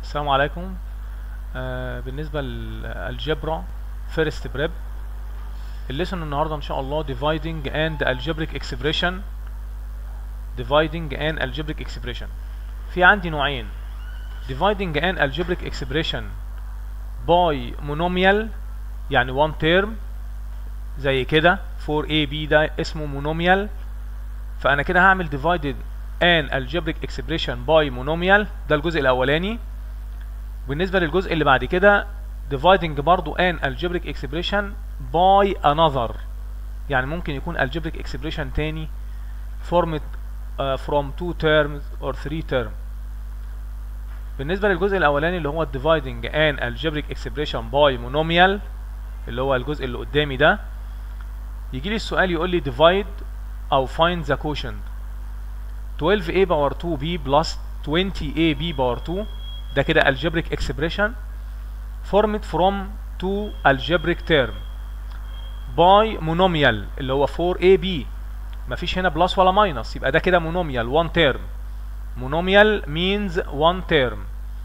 السلام عليكم آه بالنسبة للجبرا فيرست بريب الليسون النهاردة ان شاء الله dividing and algebraic expression dividing and algebraic expression في عندي نوعين dividing and algebraic expression by monomial يعني one term زي كده 4ab ده اسمه monomial فانا كده هعمل divided and algebraic expression by monomial ده الجزء الاولاني بالنسبة للجزء اللي بعد كده dividing برضو an algebraic expression by another يعني ممكن يكون algebraic expression تاني formed uh, from two terms or three terms بالنسبة للجزء الأولاني اللي هو dividing an algebraic expression by monomial اللي هو الجزء اللي قدامي ده يجي لي السؤال يقول لي divide أو find the quotient 12a power 2b plus 20ab power 2 ده كده algebraic expression formed from two algebraic term by monomial اللي هو 4ab مفيش هنا بلس ولا ماينس يبقى ده كده monomial one term monomial means one term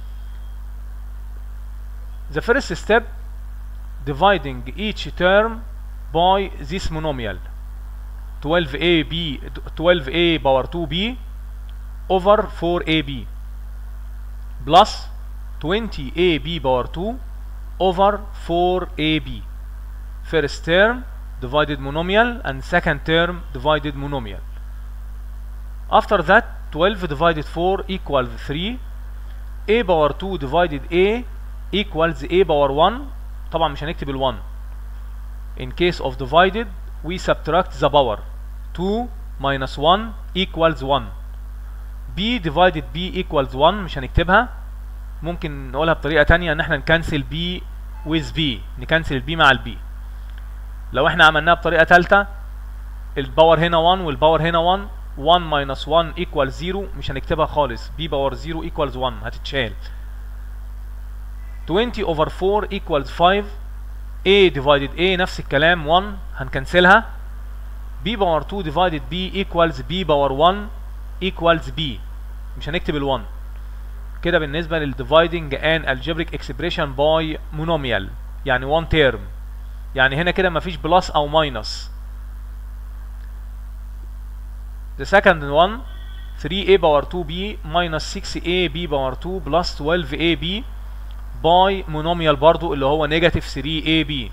the first step dividing each term by this monomial 12ab 12a power 2b over 4ab plus 20ab power 2 over 4ab first term divided monomial and second term divided monomial after that 12 divided 4 equals 3 a power 2 divided a equals a power 1 طبعا مش هنكتب ال 1 in case of divided we subtract the power 2 minus 1 equals 1 b divided b equals 1 مش هنكتبها ممكن نقولها بطريقة تانية ان احنا نكنسل b with b نكنسل البي مع البي لو احنا عملناها بطريقة تالتة الباور هنا 1 والباور هنا 1 1 minus 1 equals 0 مش هنكتبها خالص b باور 0 equals 1 هتتشال 20 over 4 equals 5 a divided a نفس الكلام 1 هنكنسلها b باور 2 divided b equals b باور 1 equals b مش هنكتب ال 1 كده بالنسبة لل dividing an algebraic expression by monomial يعني one term يعني هنا كده مفيش بلس او ماينس the second one 3a power 2b minus 6ab power 2 plus 12ab by monomial برضو اللي هو negative 3ab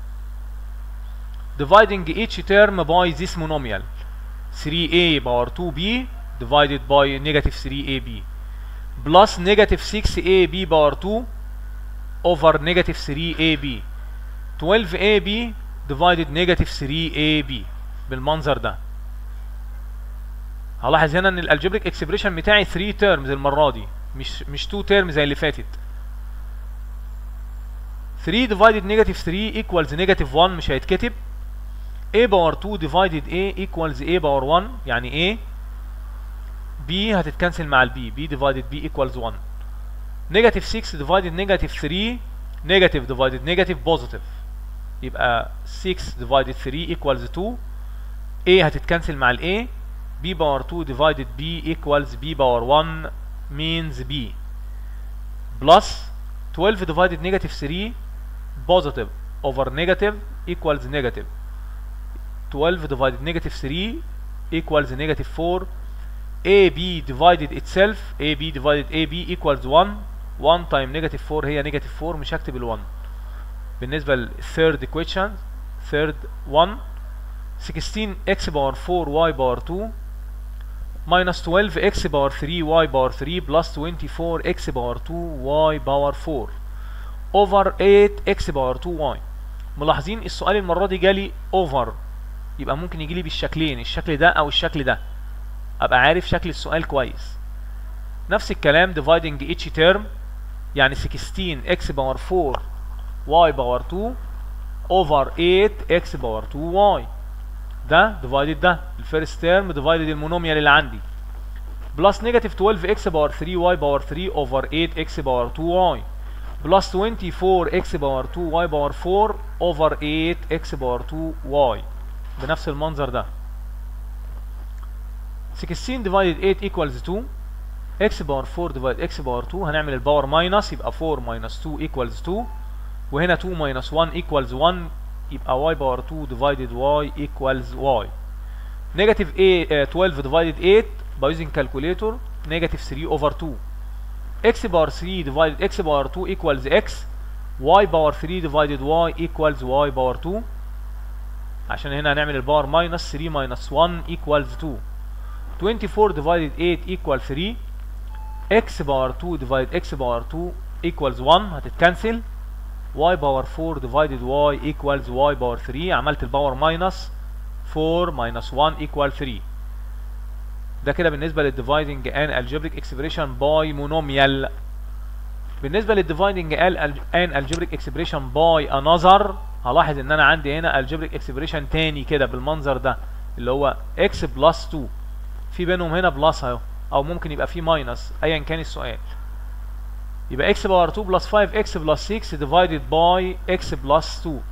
dividing each term by this monomial 3a power 2b divided by negative 3ab plus negative 6ab power 2 over negative 3ab 12ab divided negative 3ab بالمنظر ده هلاحظ هنا ان الالجبريك اكسبريشن بتاعي 3 تيرمز المره دي مش مش 2 تيرمز زي اللي فاتت 3 divided negative 3 equals negative 1 مش هيتكتب a باور 2 divided a equals a باور 1 يعني a b هتتكنسل مع ال b b divided b equals 1 negative 6 divided negative 3 negative divided negative positive يبقى 6 divided 3 equals 2 a هتتكنسل مع ال a b باور 2 divided b equals b باور 1 means b plus 12 divided negative 3 positive over negative equals negative 12 divided negative 3 equals negative 4 ab divided itself ab divided ab equals 1 1 time negative 4 هي negative 4 مش هكتب ال 1 بالنسبة لل third equation third 1 16 x power 4 y power 2 minus 12 x power 3 y power 3 plus 24 x power 2 y power 4 over 8 x power 2 y ملاحظين السؤال المرة دي جالي over يبقى ممكن يجي لي بالشكلين الشكل ده او الشكل ده ابقى عارف شكل السؤال كويس نفس الكلام dividing each term يعني 16 x power 4 y power 2 over 8 x power 2 y ده divided ده الفيرست تيرم divided المونوميال اللي عندي plus negative 12 x power 3 y power 3 over 8 x power 2 y plus 24 x power 2 y power 4 over 8 x power 2 y بنفس المنظر ده 16 divided 8 equals 2 x باور 4 ديفايد x باور 2 هنعمل الباور ماينس يبقى 4 ماينس 2 equals 2 وهنا 2 ماينس 1 equals 1 يبقى y باور 2 divided y equals y نيجاتيف a uh, 12 divided 8 by using calculator نيجاتيف 3 over 2 x باور 3 divided x باور 2 equals x y باور 3 divided y equals y باور 2 عشان هنا هنعمل الباور ماينس 3 ماينس 1 equals 2 24 divided 8 equals 3 x باور 2 divided x باور 2 equals 1 هتتكنسل y باور 4 divided y equals y باور 3 عملت الباور ماينس 4 minus 1 equal 3 ده كده بالنسبة للديفايدنج ان algebraic expression by monomial بالنسبة للديفايدنج ان algebraic expression by another هلاحظ ان انا عندي هنا algebraic expression تاني كده بالمنظر ده اللي هو x plus 2 في بينهم هنا بلس اهو او ممكن يبقى في ماينس ايا كان السؤال يبقى x باور 2 plus 5 x plus 6 divided by x plus 2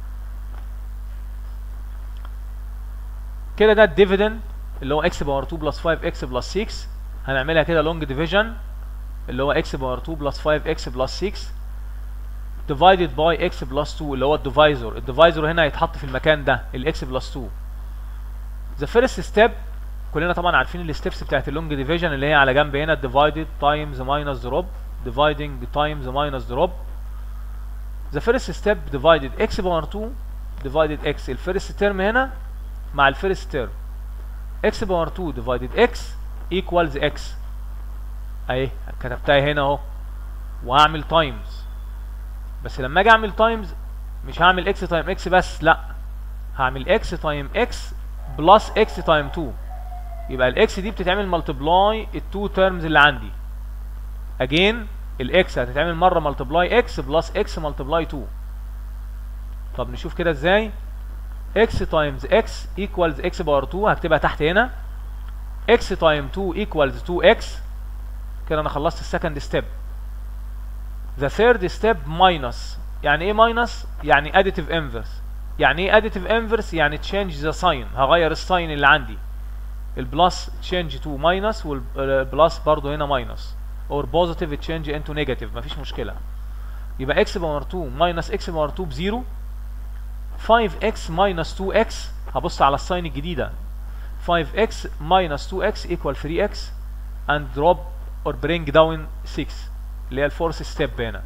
كده ده الديفيدند اللي هو x باور 2 بلس 5 x بلس 6 هنعملها كده لونج ديفيجن اللي هو x باور 2 بلس 5 x بلس 6 divided by x بلس 2 اللي هو الديفايزر الديفايزر هنا هيتحط في المكان ده الاكس بلس 2 the first step كلنا طبعا عارفين الستبس بتاعت اللونج ديفيجن اللي هي على جنب هنا divided times minus drop dividing times minus drop the first step divided x باور 2 divided x الفيرست ترم هنا مع الفيرست تيرم x باور 2 divided x equals x اهي كتبتها هنا اهو وهعمل تايمز بس لما اجي اعمل تايمز مش هعمل x تايم x بس لا هعمل x تايم x بلس x تايم 2 يبقى الاكس دي بتتعمل ملتبلاي التو تيرمز اللي عندي اجين الاكس هتتعمل مره ملتبلاي اكس بلس اكس ملتبلاي 2 طب نشوف كده ازاي x times x equals x باور 2 هكتبها تحت هنا x times 2 equals 2x كده انا خلصت السكند ستيب the third step minus يعني ايه minus يعني additive inverse يعني ايه additive inverse يعني change the sign هغير الساين اللي عندي البلس change to minus والبلس برضو هنا minus or positive change into negative مفيش مشكلة يبقى x باور 2 minus x باور 2 بزيرو 5x minus 2x هبص على الساين الجديدة 5x minus 2x equal 3x and drop or bring down 6 اللي هي الفورث ستيب هنا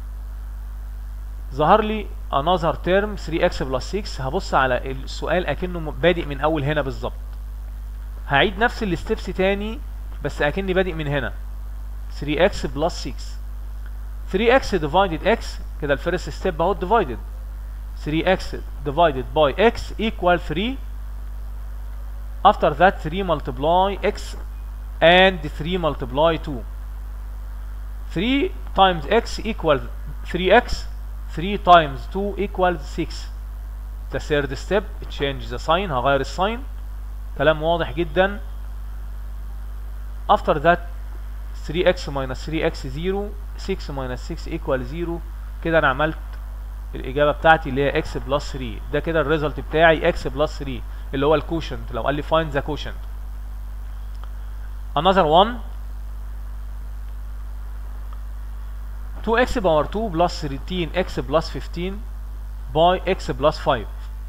ظهر لي another term 3x plus 6 هبص على السؤال اكنه بادئ من اول هنا بالظبط هعيد نفس الستبس تاني بس اكني بادئ من هنا 3x plus 6 3x divided x كده الفيرست ستيب اهو divided 3x divided by x equal 3 after that 3 multiply x and 3 multiply 2 3 times x equal 3x 3 times 2 equals 6 the third step change the sign هغير الساين كلام واضح جدا after that 3x minus 3x 0 6 minus 6 equal 0 كده انا عملت الاجابه بتاعتي اللي هي x بلس 3 ده كده الريزلت بتاعي x بلس 3 اللي هو الكوشنت لو قال لي find the quotient another one 2x باور 2 بلس 13x بلس 15 باي x بلس 5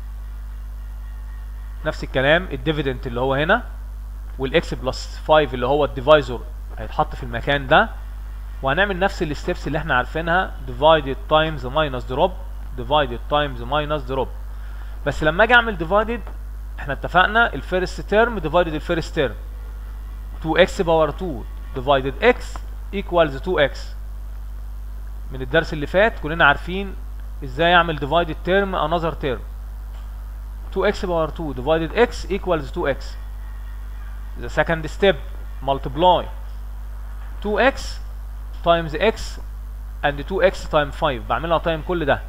نفس الكلام الديفيدنت اللي هو هنا والاكس بلس 5 اللي هو الديفايزر هيتحط في المكان ده وهنعمل نفس الستبس اللي احنا عارفينها divided times minus drop divided times minus drop بس لما اجي اعمل divided احنا اتفقنا الفيرست تيرم divided الفيرست تيرم 2x باور 2 divided x equals 2x من الدرس اللي فات كلنا عارفين ازاي اعمل divided term another term 2x باور 2 divided x equals 2x the second step multiply 2x times x and 2x times 5 بعملها تايم كل ده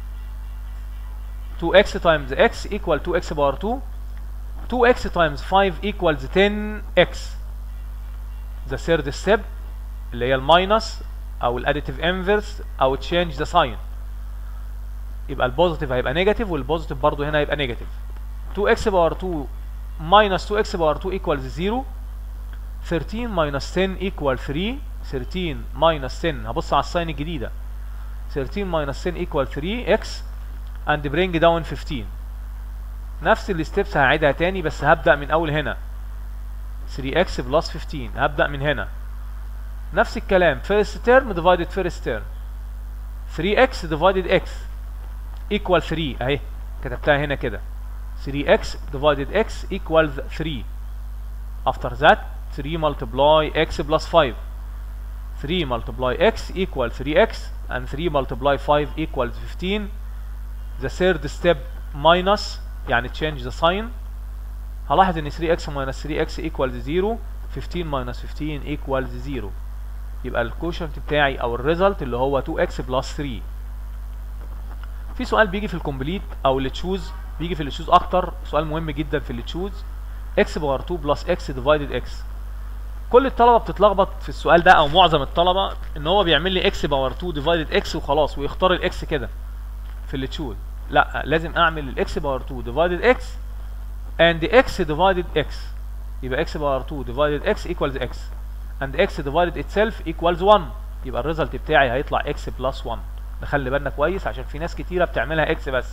2x times x equal 2x باور 2 2x times 5 equals 10x the third step اللي هي الماينس او الاديتيف انفرس او تشينج ذا ساين يبقى البوزيتيف هيبقى نيجاتيف والبوزيتيف برضو هنا هيبقى نيجاتيف 2x باور 2 minus 2x باور 2 equals 0 13 minus 10 equal 3 13 minus 10 هبص على الساين الجديدة 13 minus 10 equal 3 x and bring down 15 نفس الستبس هعيدها تاني بس هبدأ من أول هنا 3x plus 15 هبدأ من هنا نفس الكلام first term divided first term 3x divided x equal 3 اهي كتبتها هنا كده 3x divided x equals 3 after that 3 multiply x plus 5 3 multiply x equal 3x and 3 multiply 5 equals 15 the third step minus يعني change the sign هلاحظ ان 3x minus 3x equals 0 15 minus 15 equals 0 يبقى الكوشنت بتاعي او الريزلت اللي هو 2x plus 3 في سؤال بيجي في الكومبليت او اللي تشوز بيجي في اللي تشوز اكتر سؤال مهم جدا في اللي تشوز x باور 2 plus x divided x كل الطلبه بتتلخبط في السؤال ده او معظم الطلبه ان هو بيعمل لي x باور 2 divided x وخلاص ويختار الاكس كده في اللي تشوز لا لازم اعمل الاكس باور 2 divided x and x divided x يبقى x باور 2 divided x equals x and x divided itself equals 1 يبقى الريزلت بتاعي هيطلع x plus 1 نخلي بالنا كويس عشان في ناس كتيره بتعملها x بس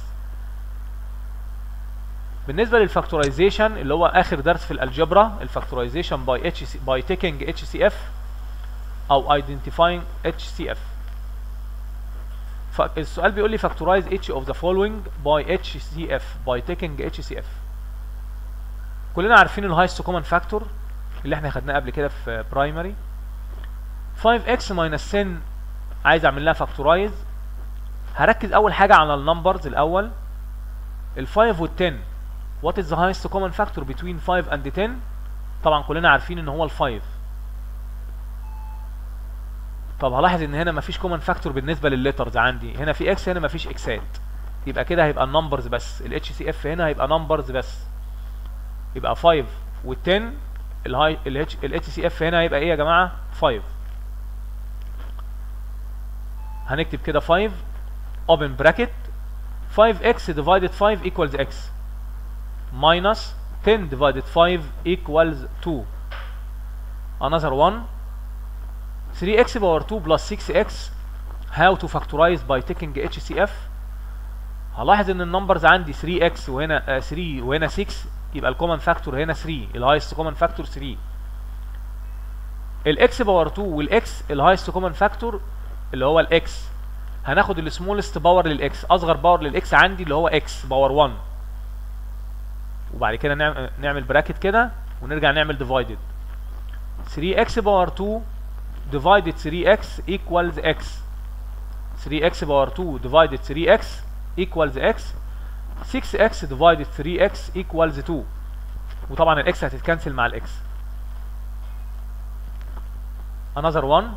بالنسبه للفاكتورايزيشن اللي هو اخر درس في الالجبرا الفاكتورايزيشن باي اتش سي باي تيكينج اتش سي اف او ايدنتيفاينج اتش سي اف فالسؤال بيقول لي factorize each of the following by HCF by taking HCF كلنا عارفين الهايست كومن فاكتور اللي احنا خدناه قبل كده في برايمري 5x minus 10 عايز اعمل لها factorize هركز اول حاجه على النمبرز الاول ال 5 وال 10 what is the highest common factor between 5 and 10 طبعا كلنا عارفين ان هو ال 5 طب هلاحظ ان هنا مفيش كومن فاكتور بالنسبه للليترز عندي هنا في اكس هنا مفيش اكسات يبقى كده هيبقى النمبرز بس الاتش سي اف هنا هيبقى نمبرز بس يبقى 5 وال10 الهاي الاتش سي اف هنا هيبقى ايه يا جماعه 5 هنكتب كده 5 open bracket 5x divided 5 equals x minus 10 divided 5 equals 2 another one 3x power 2 plus 6x how to factorize by taking HCF هلاحظ ان النمبرز عندي 3x وهنا uh, 3 وهنا 6 يبقى الكومن فاكتور هنا 3 الهايست كومن فاكتور 3 الاكس باور 2 والاكس الهايست كومن فاكتور اللي هو الاكس هناخد السمولست باور للاكس اصغر باور للاكس عندي اللي هو اكس باور 1 وبعد كده نعمل نعمل براكت كده ونرجع نعمل ديفايدد 3x باور 2 divided 3x equals x 3x باور 2 divided 3x equals x 6x divided 3x equals 2 وطبعا الاكس هتتكنسل مع الاكس another one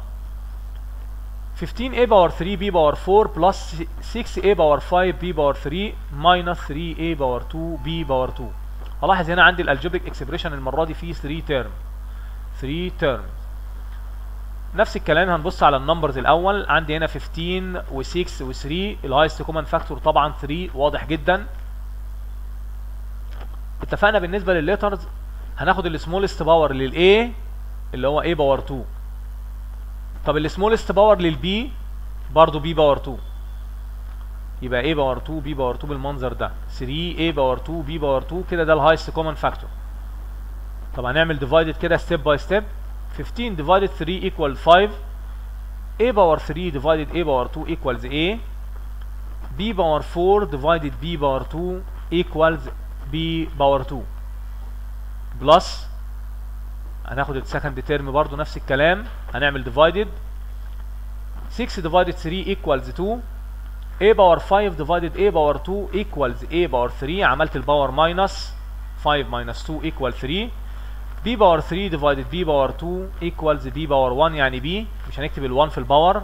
15a باور 3b باور 4 plus 6a باور 5b باور 3 minus 3a باور 2b باور 2 هلاحظ هنا عندي الالجبريك اكسبريشن المره دي فيه 3 تيرم 3 تيرم نفس الكلام هنبص على النمبرز الاول عندي هنا 15 و6 و3 الهايست كومن فاكتور طبعا 3 واضح جدا اتفقنا بالنسبه للليترز هناخد السمولست باور للاي اللي هو a باور 2 طب السمولست باور للبي برضه b باور 2 يبقى a باور 2 b باور 2 بالمنظر ده 3 a باور 2 b باور 2 كده ده الهايست كومن فاكتور طب هنعمل ديفايدد كده ستيب باي ستيب 15 divided 3 equal 5 a power 3 divided a power 2 equals a b power 4 divided b power 2 equals b power 2 بلس هناخد السكند تيرم برضو نفس الكلام هنعمل divided 6 divided 3 equals 2 a power 5 divided a power 2 equals a power 3 عملت الباور minus 5 minus 2 equal 3 b باور 3 divided b باور 2 equals b باور 1 يعني b مش هنكتب ال 1 في الباور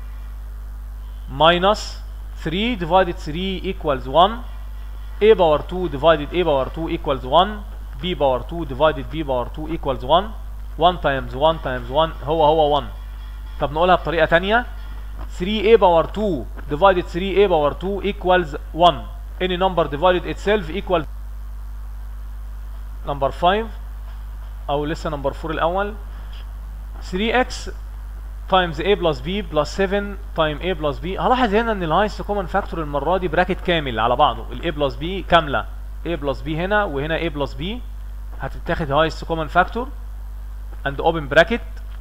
minus 3 divided 3 equals 1 a باور 2 divided a باور 2 equals 1 b باور 2 divided b باور 2 equals 1 1 times 1 times 1 هو هو 1 طب نقولها بطريقة تانية 3a باور 2 divided 3a باور 2 equals 1 any number divided itself equals number 5 او لسه نمبر 4 الاول 3x تايمز a بلس b بلس 7 تايم a بلس b هلاحظ هنا ان الهايست كومن فاكتور المره دي براكت كامل على بعضه ال a بلس b كامله a بلس b هنا وهنا a بلس b هتتاخد هايست كومن فاكتور اند اوبن براكت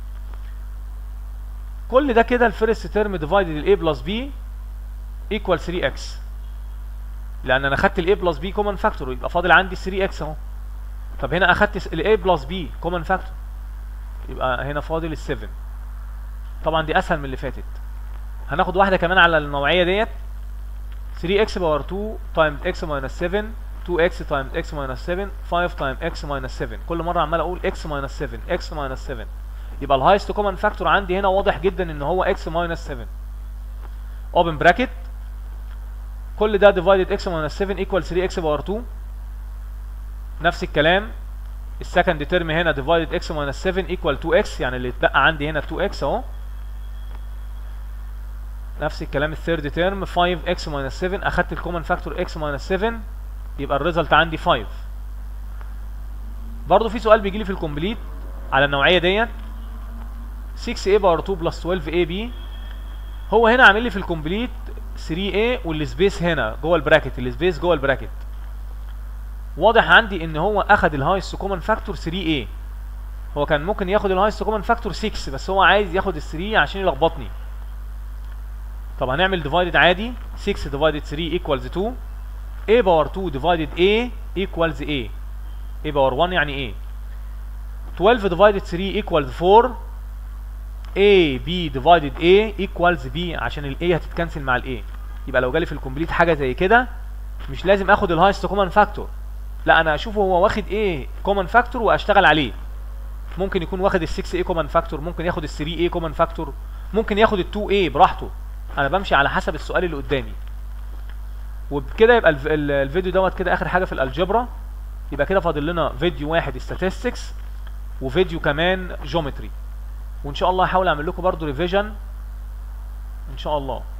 كل ده كده الفيرست ترم ديفايدد ال a بلس b ايكوال 3x لان انا خدت ال a بلس b كومن فاكتور يبقى فاضل عندي 3x اهو طب هنا اخدت ال a بلس b كومن فاكتور يبقى هنا فاضل ال 7 طبعا دي اسهل من اللي فاتت هناخد واحده كمان على النوعيه ديت 3x باور 2 تايمز x minus 7 2x تايمز x minus 7 5 تايم x minus 7 كل مره عمال اقول x minus 7 x minus 7 يبقى الهايست كومن فاكتور عندي هنا واضح جدا ان هو x minus 7 اوبن براكت كل ده ديفايدد x minus 7 ايكوال 3x باور 2 نفس الكلام السكند ترم هنا ديفايدد x minus 7 ايكوال 2x يعني اللي اتبقى عندي هنا 2x اهو نفس الكلام الثيرد ترم 5x minus 7 اخدت الكومن فاكتور x minus 7 يبقى الريزلت عندي 5 برضه في سؤال بيجي لي في الكومبليت على النوعيه ديت 6a باور 2 بلس 12ab هو هنا عامل لي في الكومبليت 3a والسبيس هنا جوه البراكت السبيس جوه البراكت واضح عندي ان هو اخد الهايست كومن فاكتور 3a هو كان ممكن ياخد الهايست كومن فاكتور 6 بس هو عايز ياخد ال 3 عشان يلخبطني طب هنعمل ديفايدد عادي 6 ديفايدد 3 ايكوالز 2 a باور 2 ديفايدد a ايكوالز a a باور 1 يعني a 12 ديفايدد 3 ايكوالز 4 a b ديفايدد a ايكوالز b عشان ال a هتتكنسل مع ال a يبقى لو جالي في الكومبليت حاجه زي كده مش لازم اخد الهايست كومن فاكتور لا انا اشوفه هو واخد ايه كومن فاكتور واشتغل عليه ممكن يكون واخد ال 6 a كومن فاكتور ممكن ياخد ال 3 a كومن فاكتور ممكن ياخد ال 2 a براحته انا بمشي على حسب السؤال اللي قدامي وبكده يبقى الف- ال- الفيديو دوت كده اخر حاجه في الالجبرا يبقى كده فاضل لنا فيديو واحد statistics وفيديو كمان جيومتري وان شاء الله هحاول اعمل لكم برضو ريفيجن ان شاء الله